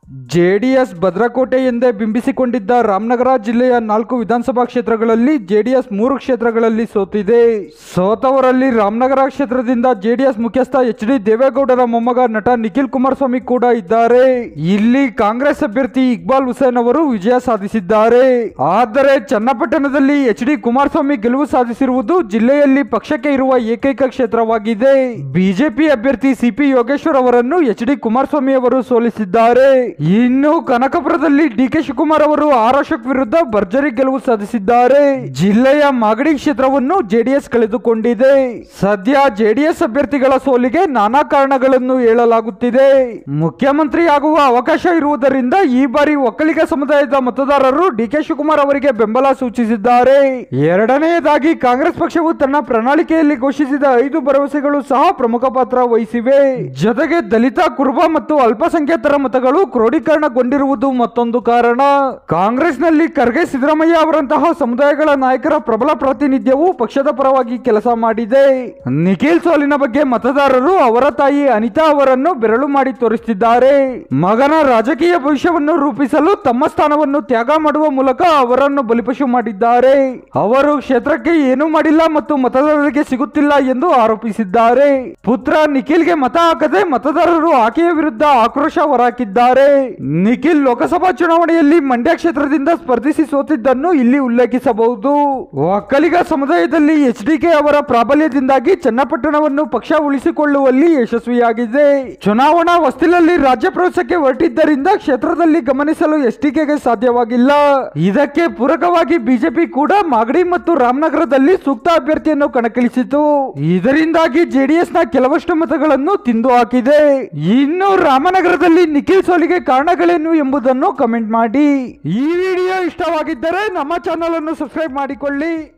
JDS ಭದ್ರಕೋಟೆ ಎಂದೇ ಬಿಂಬಿಸಿಕೊಂಡಿದ್ದ ರಾಮನಗರ ಜಿಲ್ಲೆಯ ನಾಲ್ಕು ವಿಧಾನಸಭಾ ಕ್ಷೇತ್ರಗಳಲ್ಲಿ ಜೆಡಿಎಸ್ ಮೂರು ಕ್ಷೇತ್ರಗಳಲ್ಲಿ ಸೋತಿದೆ ಸೋತವರಲ್ಲಿ ರಾಮನಗರ ಕ್ಷೇತ್ರದಿಂದ ಜೆಡಿಎಸ್ ಮುಖ್ಯಸ್ಥ ಎಚ್ ಡಿ ದೇವೇಗೌಡರ ಮೊಮ್ಮಗ ನಟ ನಿಖಿಲ್ ಕುಮಾರಸ್ವಾಮಿ ಕೂಡ ಇದ್ದಾರೆ ಇಲ್ಲಿ ಕಾಂಗ್ರೆಸ್ ಅಭ್ಯರ್ಥಿ ಇಕ್ಬಾಲ್ ಹುಸೇನ್ ಅವರು ವಿಜಯ ಸಾಧಿಸಿದ್ದಾರೆ ಆದರೆ ಚನ್ನಪಟ್ಟಣದಲ್ಲಿ ಎಚ್ ಡಿ ಕುಮಾರಸ್ವಾಮಿ ಗೆಲುವು ಸಾಧಿಸಿರುವುದು ಜಿಲ್ಲೆಯಲ್ಲಿ ಪಕ್ಷಕ್ಕೆ ಇರುವ ಏಕೈಕ ಕ್ಷೇತ್ರವಾಗಿದೆ ಬಿಜೆಪಿ ಅಭ್ಯರ್ಥಿ ಸಿಪಿ ಯೋಗೇಶ್ವರ್ ಅವರನ್ನು ಎಚ್ ಡಿ ಕುಮಾರಸ್ವಾಮಿ ಅವರು ಸೋಲಿಸಿದ್ದಾರೆ ಇನ್ನು ಕನಕಪುರದಲ್ಲಿ ಡಿ ಕೆ ಶಿವಕುಮಾರ್ ಅವರು ಆರ್ ಅಶೋಕ್ ವಿರುದ್ಧ ಭರ್ಜರಿ ಗೆಲುವು ಸಾಧಿಸಿದ್ದಾರೆ ಜಿಲ್ಲೆಯ ಮಾಗಡಿ ಕ್ಷೇತ್ರವನ್ನು ಜೆಡಿಎಸ್ ಕಳೆದುಕೊಂಡಿದೆ ಸದ್ಯ ಜೆಡಿಎಸ್ ಅಭ್ಯರ್ಥಿಗಳ ಸೋಲಿಗೆ ನಾನಾ ಕಾರಣಗಳನ್ನು ಹೇಳಲಾಗುತ್ತಿದೆ ಮುಖ್ಯಮಂತ್ರಿ ಆಗುವ ಅವಕಾಶ ಇರುವುದರಿಂದ ಈ ಬಾರಿ ಒಕ್ಕಲಿಗ ಸಮುದಾಯದ ಮತದಾರರು ಡಿ ಕೆ ಶಿವಕುಮಾರ್ ಅವರಿಗೆ ಬೆಂಬಲ ಸೂಚಿಸಿದ್ದಾರೆ ಎರಡನೆಯದಾಗಿ ಕಾಂಗ್ರೆಸ್ ಪಕ್ಷವು ತನ್ನ ಪ್ರಣಾಳಿಕೆಯಲ್ಲಿ ಘೋಷಿಸಿದ ಐದು ಭರವಸೆಗಳು ಸಹ ಪ್ರಮುಖ ಪಾತ್ರ ವಹಿಸಿವೆ ಜೊತೆಗೆ ದಲಿತ ಕುರುಬ ಮತ್ತು ಅಲ್ಪಸಂಖ್ಯಾತರ ಮತಗಳು ಕ್ರೋಢೀಕರಣಗೊಂಡಿರುವುದು ಮತ್ತೊಂದು ಕಾರಣ ಕಾಂಗ್ರೆಸ್ನಲ್ಲಿ ಖರ್ಗೆ ಸಿದ್ದರಾಮಯ್ಯ ಅವರಂತಹ ಸಮುದಾಯಗಳ ನಾಯಕರ ಪ್ರಬಲ ಪ್ರಾತಿನಿಧ್ಯವು ಪಕ್ಷದ ಪರವಾಗಿ ಕೆಲಸ ಮಾಡಿದೆ ನಿಖಿಲ್ ಸೋಲಿನ ಬಗ್ಗೆ ಮತದಾರರು ಅವರ ತಾಯಿ ಅನಿತಾ ಅವರನ್ನು ಬೆರಳು ಮಾಡಿ ತೋರಿಸುತ್ತಿದ್ದಾರೆ ಮಗನ ರಾಜಕೀಯ ಭವಿಷ್ಯವನ್ನು ರೂಪಿಸಲು ತಮ್ಮ ಸ್ಥಾನವನ್ನು ತ್ಯಾಗ ಮಾಡುವ ಮೂಲಕ ಅವರನ್ನು ಬಲಿಪಶು ಮಾಡಿದ್ದಾರೆ ಅವರು ಕ್ಷೇತ್ರಕ್ಕೆ ಏನೂ ಮಾಡಿಲ್ಲ ಮತ್ತು ಮತದಾರರಿಗೆ ಸಿಗುತ್ತಿಲ್ಲ ಎಂದು ಆರೋಪಿಸಿದ್ದಾರೆ ಪುತ್ರ ನಿಖಿಲ್ಗೆ ಮತ ಹಾಕದೆ ಮತದಾರರು ಆಕೆಯ ವಿರುದ್ಧ ಆಕ್ರೋಶ ಹೊರಹಾಕಿದ್ದಾರೆ ನಿಖಿಲ್ ಲೋಕಸಭಾ ಚುನಾವಣೆಯಲ್ಲಿ ಮಂಡ್ಯ ಕ್ಷೇತ್ರದಿಂದ ಸ್ಪರ್ಧಿಸಿ ಸೋತಿದ್ದನ್ನು ಇಲ್ಲಿ ಉಲ್ಲೇಖಿಸಬಹುದು ಒಕ್ಕಲಿಗ ಸಮುದಾಯದಲ್ಲಿ ಎಚ್ ಡಿಕೆ ಅವರ ಪ್ರಾಬಲ್ಯದಿಂದಾಗಿ ಚನ್ನಪಟ್ಟಣವನ್ನು ಪಕ್ಷ ಉಳಿಸಿಕೊಳ್ಳುವಲ್ಲಿ ಯಶಸ್ವಿಯಾಗಿದೆ ಚುನಾವಣಾ ಹೊಸ್ತಿಲಲ್ಲಿ ರಾಜ್ಯ ಪ್ರವೇಶಕ್ಕೆ ಹೊರಟಿದ್ದರಿಂದ ಕ್ಷೇತ್ರದಲ್ಲಿ ಗಮನಿಸಲು ಎಸ್ಟಿಕೆಗೆ ಸಾಧ್ಯವಾಗಿಲ್ಲ ಇದಕ್ಕೆ ಪೂರಕವಾಗಿ ಬಿಜೆಪಿ ಕೂಡ ಮಾಗಡಿ ಮತ್ತು ರಾಮನಗರದಲ್ಲಿ ಸೂಕ್ತ ಅಭ್ಯರ್ಥಿಯನ್ನು ಕಣಕ್ಕಿಳಿಸಿತು ಇದರಿಂದಾಗಿ ಜೆಡಿಎಸ್ ನ ಕೆಲವಷ್ಟು ಮತಗಳನ್ನು ತಿಂದು ಹಾಕಿದೆ ಇನ್ನು ರಾಮನಗರದಲ್ಲಿ ನಿಖಿಲ್ ಸೋಲಿಗೆ ಕಾರಣಗಳೇನು ಎಂಬುದನ್ನು ಕಮೆಂಟ್ ಮಾಡಿ ಈ ವಿಡಿಯೋ ಇಷ್ಟವಾಗಿದ್ದರೆ ನಮ್ಮ ಚಾನಲ್ ಅನ್ನು ಸಬ್ಸ್ಕ್ರೈಬ್ ಮಾಡಿಕೊಳ್ಳಿ